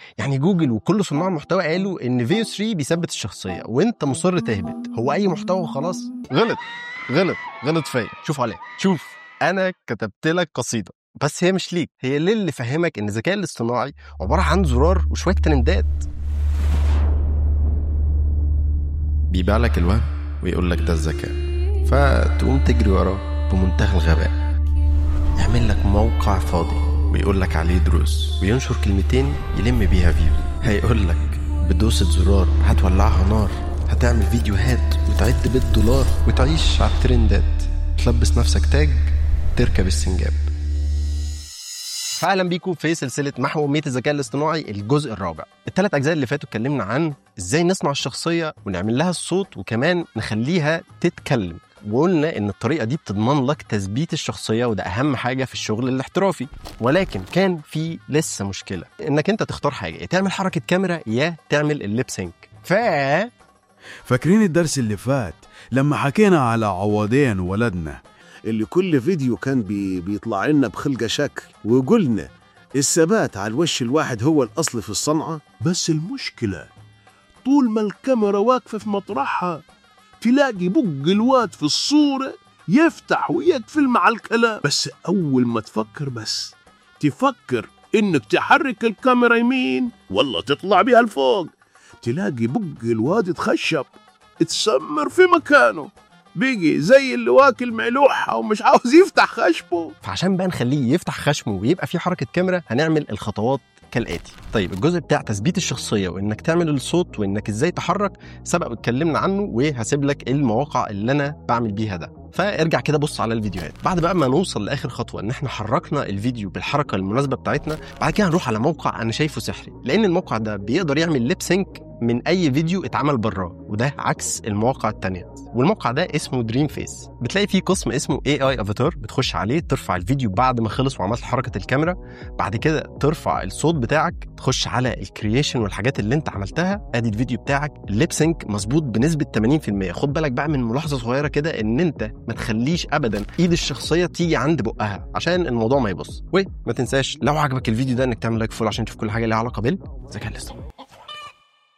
يعني جوجل وكل صناع المحتوى قالوا ان فيو 3 بيثبت الشخصيه وانت مصر تهبط هو اي محتوى وخلاص غلط غلط غلط فيا شوف عليه شوف انا كتبت لك قصيده بس هي مش ليك هي للي فهمك ان الذكاء الاصطناعي عباره عن زرار وشويه ترندات بيبيع لك الوهم ويقول لك ده الذكاء فتقوم تجري وراه بمنتهى الغباء يعمل لك موقع فاضي ويقول لك عليه دروس وينشر كلمتين يلم بيها فيو هيقول لك بدوسة زرار هتولعها نار هتعمل فيديوهات وتعد بالدولار وتعيش على الترندات تلبس نفسك تاج تركب السنجاب فاهلا بيكم في سلسله محو ميت الذكاء الاصطناعي الجزء الرابع الثلاث اجزاء اللي فاتوا اتكلمنا عن ازاي نصنع الشخصيه ونعمل لها الصوت وكمان نخليها تتكلم وقلنا ان الطريقه دي بتضمن لك تثبيت الشخصيه وده اهم حاجه في الشغل الاحترافي ولكن كان في لسه مشكله انك انت تختار حاجه يا تعمل حركه كاميرا يا تعمل الليب سينك ف فاكرين الدرس اللي فات لما حكينا على عوضين ولدنا اللي كل فيديو كان بي بيطلع لنا بخلقة شكل وقلنا الثبات على الوش الواحد هو الأصل في الصنعة بس المشكلة طول ما الكاميرا واقفة في مطرحها تلاقي بق الواد في الصورة يفتح ويقفل مع الكلام بس أول ما تفكر بس تفكر إنك تحرك الكاميرا يمين ولا تطلع بيها لفوق تلاقي بق الواد اتخشب اتسمر في مكانه بيجي زي اللي واكل ملوحة ومش عاوز يفتح خشبه فعشان بقى نخليه يفتح خشمه ويبقى في حركه كاميرا هنعمل الخطوات كالاتي طيب الجزء بتاع تثبيت الشخصيه وانك تعمل الصوت وانك ازاي تحرك سبق واتكلمنا عنه وهسيب لك المواقع اللي انا بعمل بيها ده فارجع كده بص على الفيديوهات بعد بقى ما نوصل لاخر خطوه ان احنا حركنا الفيديو بالحركه المناسبه بتاعتنا بعد كده هنروح على موقع انا شايفه سحري لان الموقع ده بيقدر يعمل ليب سينك من اي فيديو اتعمل براه وده عكس المواقع التانية والموقع ده اسمه دريم فيس بتلاقي فيه قسم اسمه اي اي افاتار بتخش عليه ترفع الفيديو بعد ما خلص وعملت حركه الكاميرا بعد كده ترفع الصوت بتاعك تخش على الكرييشن والحاجات اللي انت عملتها ادي الفيديو بتاعك الليب سينك مظبوط بنسبه 80% خد بالك بقى من ملاحظه صغيره كده ان انت ما تخليش ابدا ايد الشخصيه تيجي عند بقها عشان الموضوع ما يبص وما تنساش لو عجبك الفيديو ده انك تعمل لايك فول عشان تشوف كل حاجه ليها علاقه بالذكاء الاصطناعي